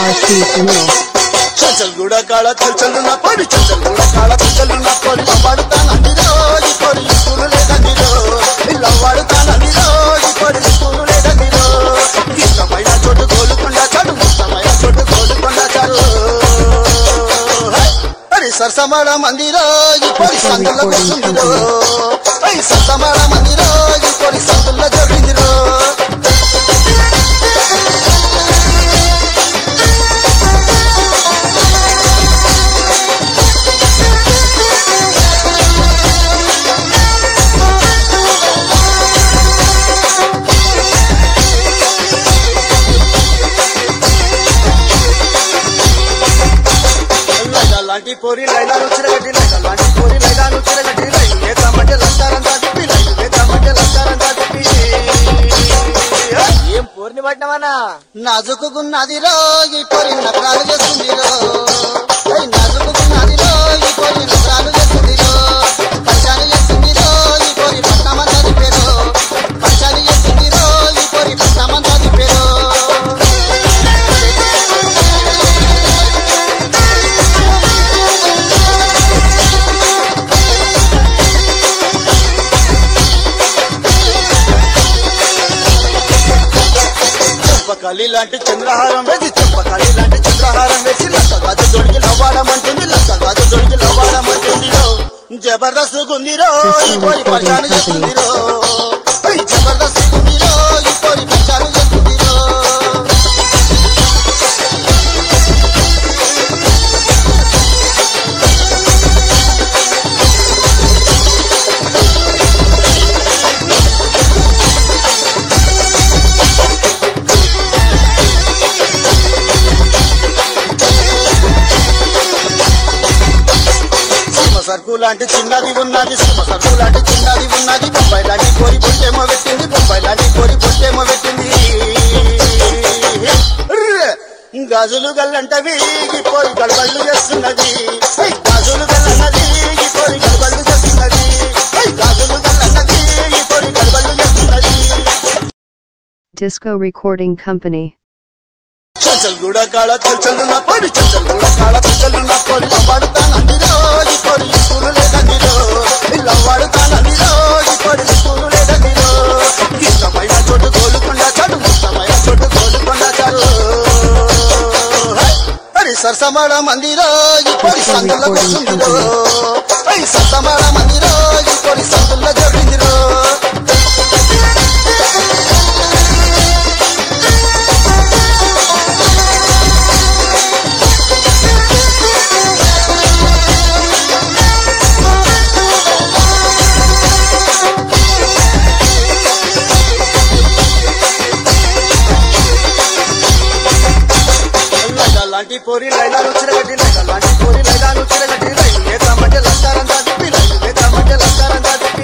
Sunil. Chanchal గూడ కాడ చంచలు నా పడి చంచల్ గూడ కాడ చంచలు నా పడి పడతానందిరో ఈ పడి స్కూలు లేదందిరో ఇలా వాడుతానందిరో ఈ పడి స్కూలు లేదందిరో ఇష్టమైన చోటు గోలుకొండ చాడు ఇష్టమైన చోటు గోలుకొండ చాడు అరే సరసమాడ మందిరో ఈ పడి సందులో కూర్చుందిరో అయ్యి సరసమాడ మందిరో ఈ పడి సందులో జరిగిందిరో లైలా లాంటి పోరి లైలాను చిరగట్టి లైలా లాంటి పోరి లైలాను చిరగట్టి లైలు వేద్దామంటే లస్తారంతా తిప్పి లైలు వేద్దామంటే లస్తారంతా తిప్పి ఏం పూర్ణి పట్టినవన్నా నాజుకున్నది రో ఈ పొరి నకరాలు చేస్తుంది రో ఏయ్ నాజుకున్నది రో ఈ పొరి నకరాలు చేస్తుంది రో పరిచాలు చేస్తుంది రో ఈ పొరి పట్టమంతా తిప్పేరో పరిచాలు చేస్తుంది రో ఈ పొరి పట్టమంతా తిప్పేరో చెంపకాలి లాంటి చంద్రహారం వేసి చెంపకాలి లాంటి చంద్రహారం వేసి లక్క గాజు దొడికి లవ్వాడమంటుంది లక్క గాజు దొడికి లవ్వాడమంటుంది రో జబర్దస్త్ గుందిరో ఈ పోరి పరిచాలు చేస్తుందిరో ఏయ్ జబర్దస్త్ గుందిరో ఈ పోరి పరిచాలు చేస్తుందిరో సీమ సరుకు లాంటి చిన్నది ఉన్నది సీమ సరుకు లాంటి చిన్నది ఉన్నది బొంబాయి లాంటి కోరి బొట్టేమో పెట్టింది బొంబాయి లాంటి కోరి బొట్టేమో పెట్టింది ర్ర్! గాజులు గల్లంటవి ఈ పోరి గడబళ్ళు చేస్తున్నది ఏయ్ గాజులు గల్లన్నది ఈ పోరి గడబళ్ళు చేస్తున్నది ఏయ్ గాజులు గల్లన్నది ఈ పోరి గడబళ్ళు చేస్తున్నది Disco Recording Company. చంచల్ గూడ కాడ చంచలు నా పడి చంచల్ గూడ కాడ చంచలు నా పడి పడతానందిరో ఈ పడి స్కూలు లేదందిరో ఇలా వాడుతానందిరో ఈ పడి స్కూలు లేదందిరో ఇష్టమైన చోటు గోలుకొండ చాడు ఇష్టమైన చోటు గోలుకొండ చాడు అరే సరసమాడ మందిరో ఈ పడి సందులో కూర్చుందిరో అయ్యి సరసమాడ మందిరో ఈ పడి సందులో జరిగిందిరో లైలా లాంటి పోరి లైలాను చిరగట్టి లైలా లాంటి పోరి లైలాను చిరగట్టి లైలు వేద్దామంటే లస్తారంతా తిప్పి లైలు వేద్దామంటే లస్తారంతా తిప్పి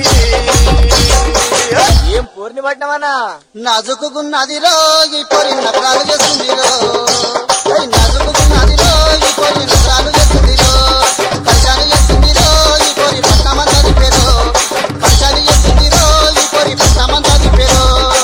ఏం పూర్ణి పట్టినవన్నా నాజుకున్నది రో ఈ పొరి నకరాలు చేస్తుంది రో ఏయ్ నాజుకున్నది రో ఈ పొరి నకరాలు చేస్తుంది రో పరిచాలు చేస్తుంది రో ఈ పొరి పట్టమంతా తిప్పేరో పరిచాలు చేస్తుంది రో ఈ పొరి పట్టమంతా తిప్పేరో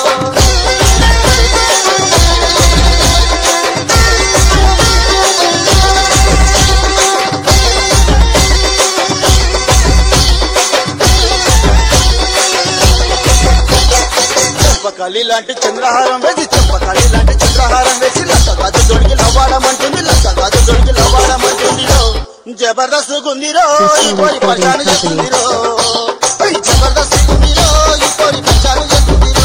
చెంపకాలి లాంటి చంద్రహారం వేసి చెంపకాలి లాంటి చంద్రహారం వేసి లక్క గాజు దొడికి లవ్వాడమంటుంది లక్క గాజు దొడికి లవ్వాడమంటుంది రో జబర్దస్త్ గుందిరో ఈ పోరి పరిచాలు చేస్తుందిరో ఏయ్ జబర్దస్త్ గుందిరో ఈ పోరి పరిచాలు చేస్తుందిరో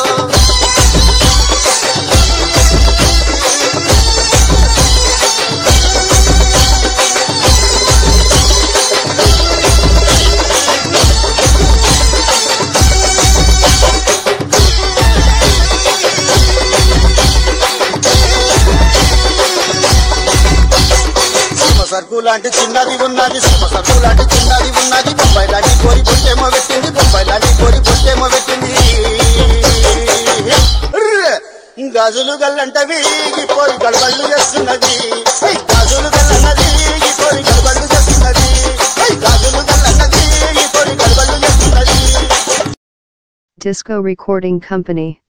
సీమ సరుకు లాంటి చిన్నది ఉన్నది సీమ సరుకు లాంటి చిన్నది ఉన్నది బొంబాయి లాంటి కోరి బొట్టేమో పెట్టింది బొంబాయి లాంటి కోరి బొట్టేమో పెట్టింది ర్ర్! గాజులు గల్లంటవి ఈ పోరి గడబళ్ళు చేస్తున్నది ఏయ్ గాజులు గల్లన్నది ఈ పోరి గడబళ్ళు చేస్తున్నది ఏయ్ గాజులు గల్లన్నది ఈ పోరి గడబళ్ళు చేస్తున్నది Disco Recording Company.